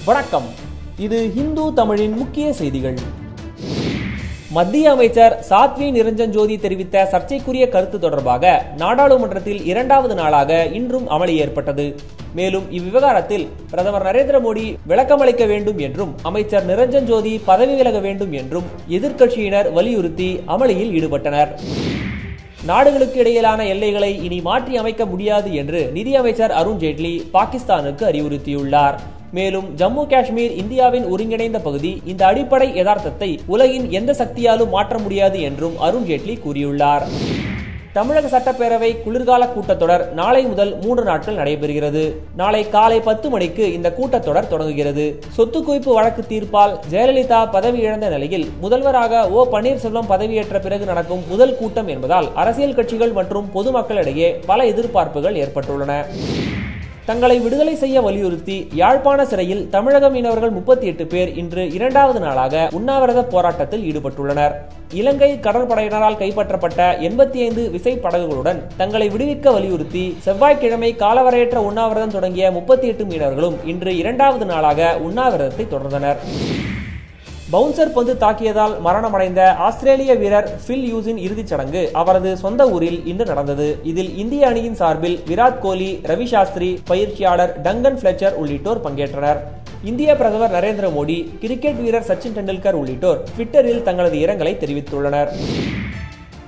வணக்கம் இது ஹிந்து தமிழின் முக்கிய செய்திகள் மத்திய அமைச்சர் சாத்வி நிரஞ்சன் ஜோதி தெரிவித்த சர்ச்சைக்குரிய கருத்து தொடர்பாக நாடாளுமன்றத்தில் இரண்டாவது நாளாக இன்றும் அமளி ஏற்பட்டது மேலும் இவ்விவகாரத்தில் பிரதமர் நரேந்திர மோடி விளக்கமளிக்க வேண்டும் என்றும் அமைச்சர் நிரஞ்சன் ஜோதி பதவி விலக வேண்டும் என்றும் எதிர்க்கட்சியினர் வலியுறுத்தி அமளியில் ஈடுபட்டனர் நாடுகளுக்கு இடையிலான எல்லைகளை இனி மாற்றி அமைக்க முடியாது என்று நிதியமைச்சர் அருண் ஜேட்லி பாகிஸ்தானுக்கு அறிவுறுத்தியுள்ளார் மேலும் ஜம்மு காஷ்மீர் இந்தியாவின் ஒருங்கிணைந்த பகுதி இந்த அடிப்படை யதார்த்தத்தை உலகின் எந்த சக்தியாலும் மாற்ற முடியாது என்றும் அருண் ஜேட்லி கூறியுள்ளார் தமிழக சட்டப்பேரவை குளிர்கால கூட்டத்தொடர் நாளை முதல் மூன்று நாட்கள் நடைபெறுகிறது நாளை காலை பத்து மணிக்கு இந்த கூட்டத்தொடர் தொடங்குகிறது சொத்து குவிப்பு வழக்கு தீர்ப்பால் ஜெயலலிதா பதவி இழந்த நிலையில் முதல்வராக ஓ பன்னீர்செல்வம் பதவியேற்ற பிறகு நடக்கும் முதல் கூட்டம் என்பதால் அரசியல் கட்சிகள் மற்றும் பொதுமக்களிடையே பல எதிர்பார்ப்புகள் ஏற்பட்டுள்ளன தங்களை விடுதலை செய்ய வலியுறுத்தி யாழ்ப்பாண சிறையில் தமிழக மீனவர்கள் முப்பத்தி எட்டு பேர் இன்று இரண்டாவது நாளாக உண்ணாவிரத போராட்டத்தில் ஈடுபட்டுள்ளனர் இலங்கை கடற்படையினரால் கைப்பற்றப்பட்ட எண்பத்தி ஐந்து விசை படகுகளுடன் தங்களை விடுவிக்க வலியுறுத்தி செவ்வாய்க்கிழமை காலவரையற்ற உண்ணாவிரதம் தொடங்கிய முப்பத்தி எட்டு மீனவர்களும் இன்று இரண்டாவது நாளாக உண்ணாவிரதத்தை தொடர்ந்தனர் பவுன்சர் பந்து தாக்கியதால் மரணமடைந்த ஆஸ்திரேலிய வீரர் ஃபில் யூஸின் இறுதிச் சடங்கு அவரது சொந்த ஊரில் இன்று நடந்தது இதில் இந்திய அணியின் சார்பில் விராட் கோலி ரவி சாஸ்திரி பயிற்சியாளர் டங்கன் ஃபிளெச்சர் உள்ளிட்டோர் பங்கேற்றனர் இந்திய பிரதமர் நரேந்திர மோடி கிரிக்கெட் வீரர் சச்சின் டெண்டுல்கர் உள்ளிட்டோர் ட்விட்டரில் தங்களது இரங்கலை தெரிவித்துள்ளனர்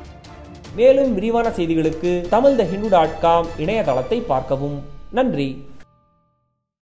மேலும் விரிவான செய்திகளுக்கு Tamil the Hindu dot com இணையதளத்தை பார்க்கவும் நன்றி